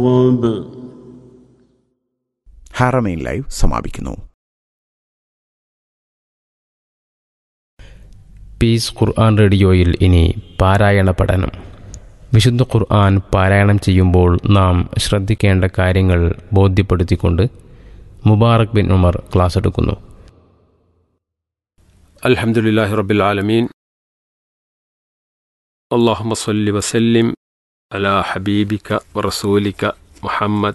الصواب ഹാറമൈൻ live സമാപിക്കുന്നു piece ഖുർആൻ റേഡിയോയിൽ ഇനി പാരായണ പഠനം വിശുദ്ധ ഖുർആൻ പാരായണം ചെയ്യുമ്പോൾ നാം ശ്രദ്ധിക്കേണ്ട കാര്യങ്ങൾ ബോധ്യപ്പെടുത്തിക്കൊണ്ട് മുബാറക് ബിൻ ഉമർ ക്ലാസ് എടുക്കുന്നു الحمد لله رب العالمين اللهم صل وسلم على حبيبك ورسولك محمد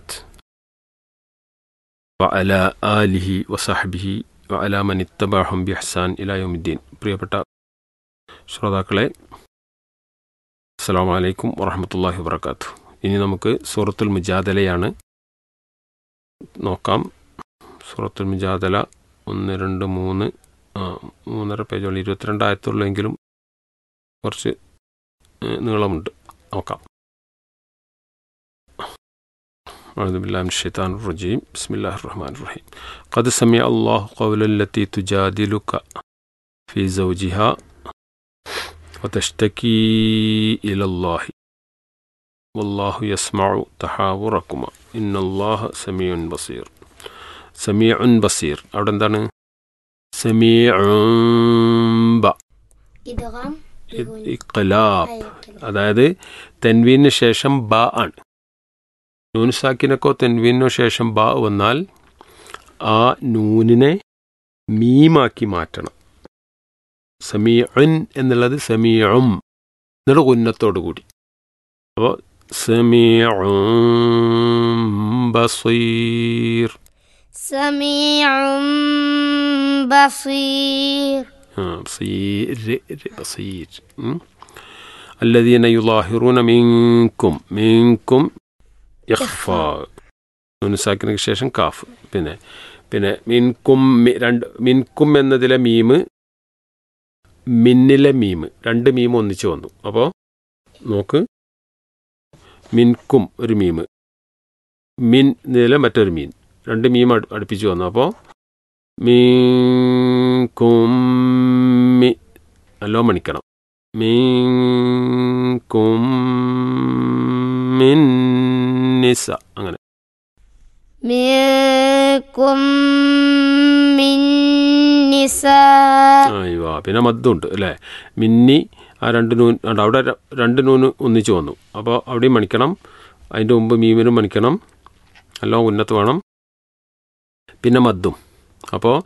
وعلى آله وصحبه وعلى من اتبعهم بإحسان إلى يوم الدين പ്രിയപ്പെട്ട ശ്രോതാക്കളെ അസ്സാം വലൈക്കും വറഹമത്തല്ലാഹി വബർക്കാത്തു ഇനി നമുക്ക് സൂറത്തുൽ മുജാദലയാണ് നോക്കാം സൂറത്തുൽ മുജാദല ഒന്ന് രണ്ട് മൂന്ന് ആ മൂന്നര പേജോളം ഇരുപത്തിരണ്ടായിരത്തുള്ളെങ്കിലും കുറച്ച് ഏഹ്, നീളമുണ്ട് നോക്കാം أعوذ بالله من الشيطان الرجيم بسم الله الرحمن الرحيم قد سمع الله قول التي تجادلك في زوجها وتشتكي إلى الله والله يسمع تحاوركما إن الله سميع بصير سميع بصير അവിടെ എന്താണ് സമീഉം ബ ഇദ്ഗാം ഇഖ്ലാബ് അതായത് തെൻവീനു ശേഷം ബ ആണ് നൂനുസാക്കിനൊക്കെ തെൻവീനു ശേഷം ബ വന്നാൽ ആ നൂനിനെ മീമാക്കി മാറ്റണം സമീഉൻ എന്നുള്ളത് സമീഉം എന്നുള്ള ഉന്നത്തോടു കൂടി അപ്പോൾ സമീഉം ബസീർ സമീഉം ബസീർ آه، بصير بصير م? الذين يظاهرون منكم منكم يخفى നൂന് സാക്കിനു ശേഷം കാഫ് പിന്നെ പിന്നെ മിൻകും മി- രണ്ട് മിൻകും എന്നതിലെ മീമ് മിന്നിലെ മീമ് രണ്ട് മീമ് ഒന്നിച്ച് വന്നു അപ്പോൾ നോക്ക് മിൻകും ഒരു മീമ് മിൻ എന്നതിലെ മറ്റൊരു മീൻ രണ്ട് മീം അടു- അടുപ്പിച്ച് വന്നു അപ്പോൾ മീൻകും മി നല്ലോ മണിക്കണം മീൻകും മിന്നിസ അങ്ങനെ മിൻകും മിൻ നിസാ അയ്യോ പിന്നെ മദ്ദുണ്ട് അല്ലേ മിന്നി ആ രണ്ട് നൂൻ ഉണ്ട് അവിടെ ര- രണ്ട് നൂന് ഒന്നിച്ച് വന്നു അപ്പോൾ അവിടെയും മണിക്കണം അതിൻ്റെ മുമ്പ് മീമിനും മണിക്കണം എല്ലാം ഉന്നത്ത് വേണം പിന്നെ മദ്ദും അപ്പോൾ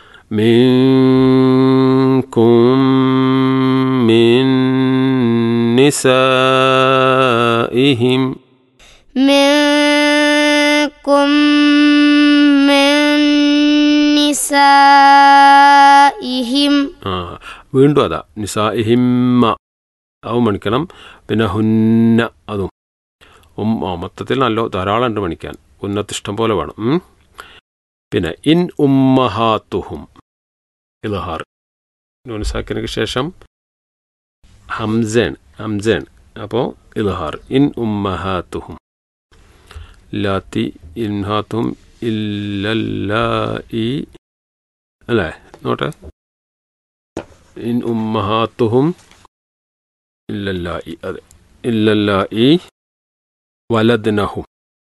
മീൻകും മിൻ നിസാഇഹിം മിൻകും മിൻ നിസാഇഹിം ആ വീണ്ടും അതാ നിസാഇഹിമ്മ അതും മണിക്കണം പിന്നെ ഹുന്ന അതും ഉം ആ മൊത്തത്തിൽ നല്ല ധാരാളം ഉണ്ട് മണിക്കാൻ ഉന്നത്ത് ഇഷ്ടം പോലെ വേണം ഉം. പിന്നെ ഇൻ ഉമ്മഹാത്തുഹും ഇലഹാർ നൂനുസാക്കിനു ശേഷം ഹംസേൺ ഹംസേൺ അപ്പോൾ ഇലഹാർ ഇൻ ഉമ്മഹാത്തുഹും ലാത്തി ഇൻഹാത്തും ഇല്ലല്ലായി അല്ലേ നോട്ടെ ഇൻ ഉമ്മഹാത്തുഹും ഇല്ലല്ലായി അതെ ഇല്ലല്ലായി വലദ്നഹും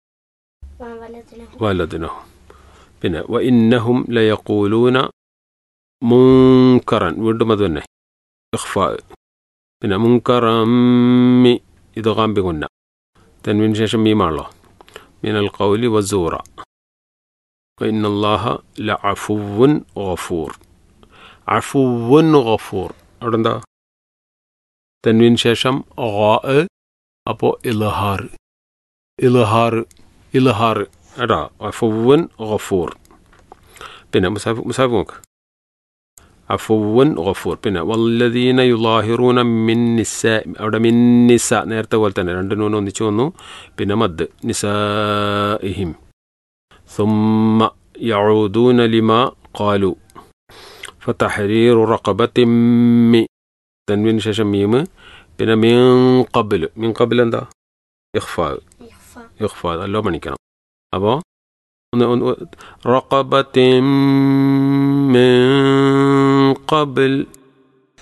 വലദ്നഹും പിന്നെ വ ഇന്നഹും ലയക്കൂലൂന മുങ്കറൻ വീണ്ടും അത് തന്നെ ഇഖ്ഫാ പിന്നെ മുങ്കറമ്മി ഇത് കാമ്പി കുന്ന തെൻവിന് ശേഷം മീമാണല്ലോ മിനൽ കൗലി വസൂറ وإن الله لعفو غفور അഫുവൻ ഗഫൂർ അവിടെ എന്താ തെൻവിന് ശേഷം ഗാ അപ്പോൾ ഇലഹാർ ഇലഹാർ ഇലഹാർ എടാ അഫുവൻ ഗഫൂർ പിന്നെ മുസാഫ് മുസാഫ് നോക്ക് അഫുവൻ ഗഫൂർ പിന്നെ വല്ലദീന യുലാഹിറൂന മിൻ നിസ അവിടെ മിൻ നിസ നേരത്തെ പോലെ തന്നെ രണ്ട് നൂന് ഒന്നിച്ചു വന്നു പിന്നെ മദ് നിസാഇഹിം ثم يعودون لما قالوا فتحرير رقبة مي تنوين شاشة ميم പിന്നെ മീൻ കബിൽ മീൻ കബിൽ എന്താ ഇഖ്ഫാ ഇഖ്ഫാ നല്ലോ മണിക്കണം അപ്പോൾ ഒന്ന് ഒന്ന് റഖബത്തിൻ മിൻ ഖബിൽ